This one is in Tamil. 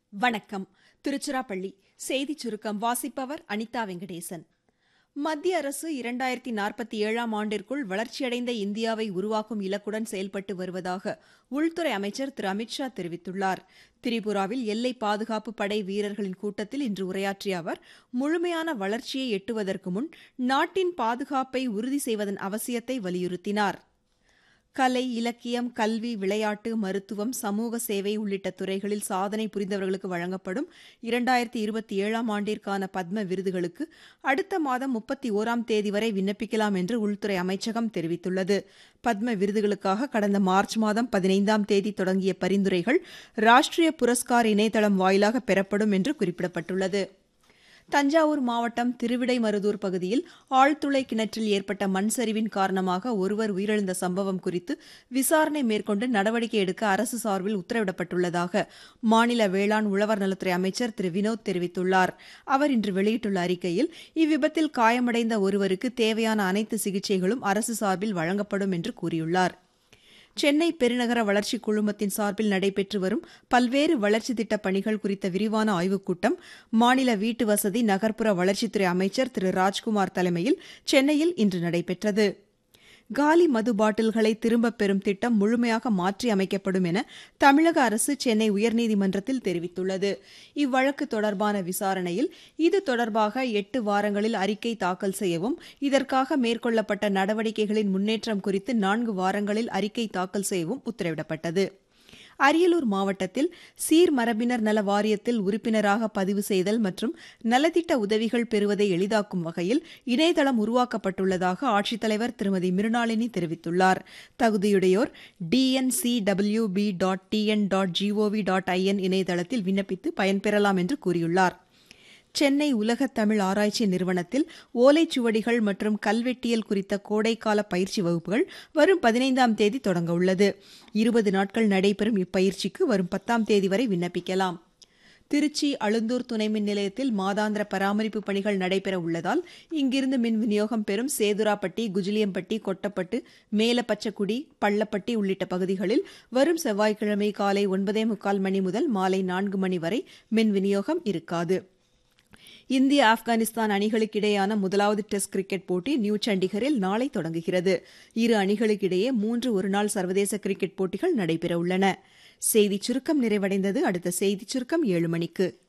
வணக்கம் திருச்சிராப்பள்ளி செய்திச் சுருக்கம் வாசிப்பவர் அனிதா வெங்கடேசன் மத்திய அரசு இரண்டாயிரத்தி நாற்பத்தி ஏழாம் ஆண்டிற்குள் வளர்ச்சியடைந்த இந்தியாவை உருவாக்கும் இலக்குடன் செயல்பட்டு வருவதாக உள்துறை அமைச்சர் திரு அமித்ஷா தெரிவித்துள்ளார் திரிபுராவில் எல்லை பாதுகாப்பு படை வீரர்களின் கூட்டத்தில் இன்று உரையாற்றிய அவர் முழுமையான வளர்ச்சியை எட்டுவதற்கு முன் நாட்டின் பாதுகாப்பை உறுதி செய்வதன் அவசியத்தை வலியுறுத்தினார் கலை இலக்கியம் கல்வி விளையாட்டு மருத்துவம் சமூக சேவை உள்ளிட்ட துறைகளில் சாதனை புரிந்தவர்களுக்கு வழங்கப்படும் இரண்டாயிரத்தி இருபத்தி ஏழாம் ஆண்டிற்கான பத்ம விருதுகளுக்கு அடுத்த மாதம் முப்பத்தி ஓராம் தேதி வரை விண்ணப்பிக்கலாம் என்று உள்துறை அமைச்சகம் தெரிவித்துள்ளது பத்ம விருதுகளுக்காக கடந்த மார்ச் மாதம் பதினைந்தாம் தேதி தொடங்கிய பரிந்துரைகள் ராஷ்டிரிய புரஸ்கார் இணையதளம் வாயிலாக பெறப்படும் என்று குறிப்பிடப்பட்டுள்ளது தஞ்சாவூர் மாவட்டம் திருவிடைமருதூர் பகுதியில் ஆழ்துளை கிணற்றில் ஏற்பட்ட மண் சரிவின் காரணமாக ஒருவர் உயிரிழந்த சம்பவம் குறித்து விசாரணை மேற்கொண்டு நடவடிக்கை எடுக்க அரசு சார்பில் உத்தரவிடப்பட்டுள்ளதாக மாநில வேளாண் உழவர் நலத்துறை அமைச்சர் திரு வினோத் தெரிவித்துள்ளார் அவர் இன்று வெளியிட்டுள்ள அறிக்கையில் இவ்விபத்தில் காயமடைந்த ஒருவருக்கு தேவையான அனைத்து சிகிச்சைகளும் அரசு சார்பில் வழங்கப்படும் என்று கூறியுள்ளார் சென்னை பெருநகர வளர்ச்சிக் குழுமத்தின் சார்பில் நடைபெற்று வரும் பல்வேறு வளர்ச்சித் திட்டப் பணிகள் குறித்த விரிவான ஆய்வுக் கூட்டம் மாநில வீட்டு வசதி நகர்ப்புற வளர்ச்சித்துறை அமைச்சர் திரு ராஜ்குமார் தலைமையில் சென்னையில் இன்று நடைபெற்றது காலி மது பாட்டில்களை திரும்பப் பெறும் திட்டம் முழுமையாக மாற்றி அமைக்கப்படும் என தமிழக அரசு சென்னை உயர்நீதிமன்றத்தில் தெரிவித்துள்ளது இவ்வழக்கு தொடர்பான விசாரணையில் இது தொடர்பாக எட்டு வாரங்களில் அறிக்கை தாக்கல் செய்யவும் இதற்காக மேற்கொள்ளப்பட்ட நடவடிக்கைகளின் முன்னேற்றம் குறித்து நான்கு வாரங்களில் அறிக்கை தாக்கல் செய்யவும் உத்தரவிடப்பட்டது அரியலூர் மாவட்டத்தில் சீர்மரபினர் நல வாரியத்தில் உறுப்பினராக பதிவு செய்தல் மற்றும் நலத்திட்ட உதவிகள் பெறுவதை எளிதாக்கும் வகையில் இணையதளம் உருவாக்கப்பட்டுள்ளதாக ஆட்சித்தலைவர் திருமதி மிருணாளினி தெரிவித்துள்ளார் தகுதியுடையோர் TNCWB dot TN dot GOV dot IN இணையதளத்தில் விண்ணப்பித்து பயன்பெறலாம் என்று கூறியுள்ளார் சென்னை உலக தமிழ் ஆராய்ச்சி நிறுவனத்தில் ஓலைச்சுவடிகள் மற்றும் கல்வெட்டியல் குறித்த கோடைக்கால பயிற்சி வகுப்புகள் வரும் பதினைந்தாம் தேதி தொடங்க உள்ளது இருபது நாட்கள் நடைபெறும் இப்பயிற்சிக்கு வரும் பத்தாம் தேதி வரை விண்ணப்பிக்கலாம் திருச்சி அழுந்தூர் துணை மின் நிலையத்தில் மாதாந்திர பராமரிப்பு பணிகள் நடைபெற உள்ளதால் இங்கிருந்து மின் விநியோகம் பெறும் சேதுராப்பட்டி குஜிலியம்பட்டி கொட்டப்பட்டு மேலப்பச்சக்குடி பள்ளப்பட்டி உள்ளிட்ட பகுதிகளில் வரும் செவ்வாய்க்கிழமை காலை ஒன்பதே முக்கால் மணி முதல் மாலை நான்கு மணி வரை மின் விநியோகம் இருக்காது இந்திய ஆப்கானிஸ்தான் அணிகளுக்கிடையேயான முதலாவது டெஸ்ட் கிரிக்கெட் போட்டி நியூ சண்டிகரில் நாளை தொடங்குகிறது இரு அணிகளுக்கிடையே மூன்று ஒருநாள் சர்வதேச கிரிக்கெட் போட்டிகள் நடைபெறவுள்ளன செய்திச் சுருக்கம் நிறைவடைந்தது அடுத்த செய்திச் சுருக்கம் ஏழு மணிக்கு